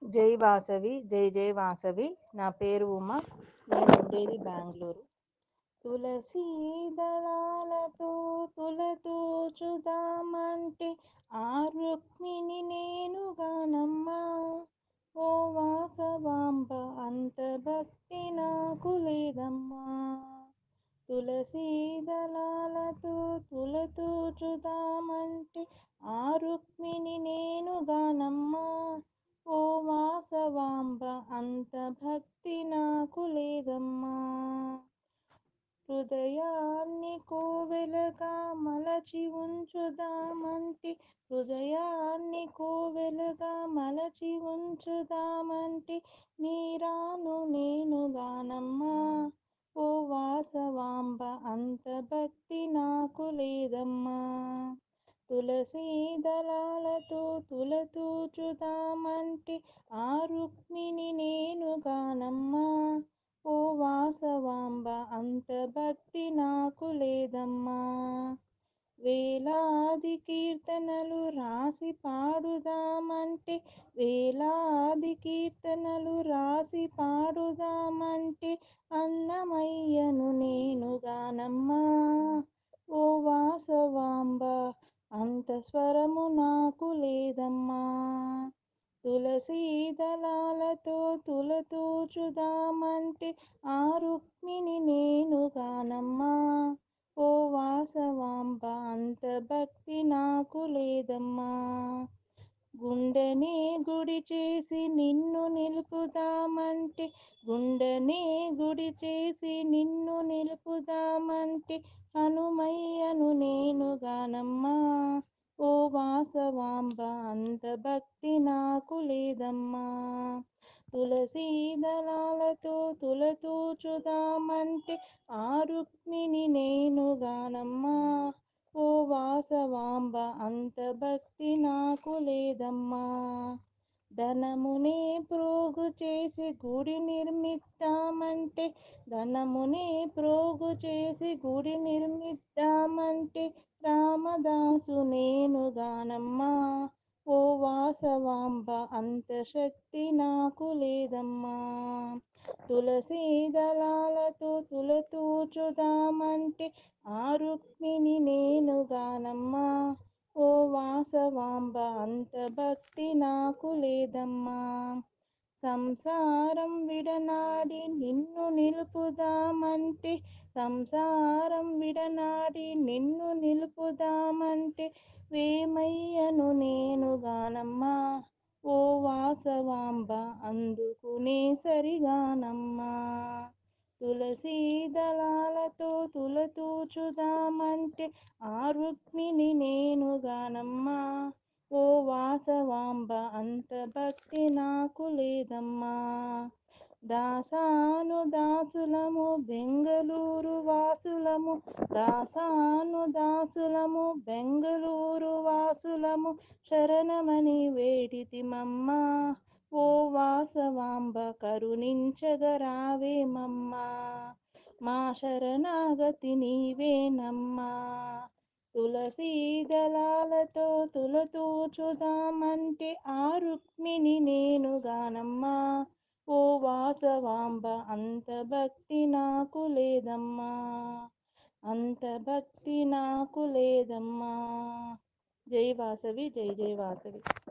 జై వాసవి జై జై వాసవి నా పేరు ఉమ నేను ఉండేది బెంగళూరు తులసీ దళాలతో తులతూచుదామంటే ఆ రుక్మిణి నేను గానమ్మా ఓ వాసవాంబ అంత భక్తి నాకు లేదమ్మా తులసీ దళాలతో తులతూచుదామంటే ఆ రుక్మిణి నేను గానమ్మా ఓ వాసవాంబ అంత భక్తి నాకు లేదమ్మా హృదయాన్ని కోవెలగా మలచి ఉంచుదామంటే హృదయాన్ని కోవెలగా మలచి ఉంచుదామంటే మీరాను నేను గానమ్మా ఓ వాసవాంబ అంత భక్తి నాకు లేదమ్మా తులసీ దళాలతో తులతూచుదామంటే ఆ రుక్మిణి నేను గానమ్మా ఓ వాసవాంబ అంత భక్తి నాకు లేదమ్మా వేలాది కీర్తనలు రాసి పాడుదామంటే వేలాది కీర్తనలు రాసి పాడుదామంటే అన్నమయ్యను నేను గానమ్మా ఓ వాసవాంబ అంత స్వరము నాకు లేదమ్మా తులసీ దళాలతో తులతూచుదామంటే ఆ రుక్మిణి నేను గానమ్మా ఓ వాసవాంబ అంత భక్తి నాకు లేదమ్మా గుండెనే గుడి చేసి నిన్ను నిలుపుదామంటే గుండెనే గుడి చేసి నిన్ను నిలుపుదామంటే హనుమయ్యను నేను గానమ్మా ఓ వాసవాంబ అంత భక్తి నాకు లేదమ్మా తులసీ దళాలతో తులతూచుదామంటే ఆ రుక్మిణి నేను గానమ్మా ఓ వాసవాంబ అంత భక్తి నాకు లేదమ్మా ధనమునే ప్రోగు చేసి గుడి నిర్మిద్దామంటే ధనమునే ప్రోగు చేసి గుడి నిర్మిద్దామంటే రామదాసు నేను గానమ్మా ఓ వాసవాంబ అంత శక్తి నాకు లేదమ్మా తులసీ దళాలతో తులతూచుదామంటే ఆ రుక్మిణి నేను గానమ్మా ఓ వాసవాంబ అంత భక్తి నాకు లేదమ్మా సంసారం విడనాడి నిన్ను నిలుపుదామంటే సంసారం విడనాడి నిన్ను నిలుపుదామంటే వేమయ్యను నేను గానమ్మా ఓ వాసవాంబ అందుకునే సరిగానమ్మా తులసీ దళాలతో తులతూచుదామంటే ఆ రుక్మిణి నేను గానమ్మా ఓ వాసవాంబ అంత భక్తి నాకు లేదమ్మా దాసాను దాసులము బెంగళూరు వాసులము దాసాను దాసులము బెంగళూరు వాసులము శరణమని వేడితిమమ్మా ఓ వాసవాంబ కరుణించగరావేమమ్మా మా శరణాగతి నీవేనమ్మా తులసీ దళాలతో తులతూచుదామంటే ఆ రుక్మిణి నేను గానమ్మా ఓ వాసవాంబ అంత భక్తి నాకు లేదమ్మా అంత భక్తి నాకు లేదమ్మా జై వాసవి జై జై వాసవి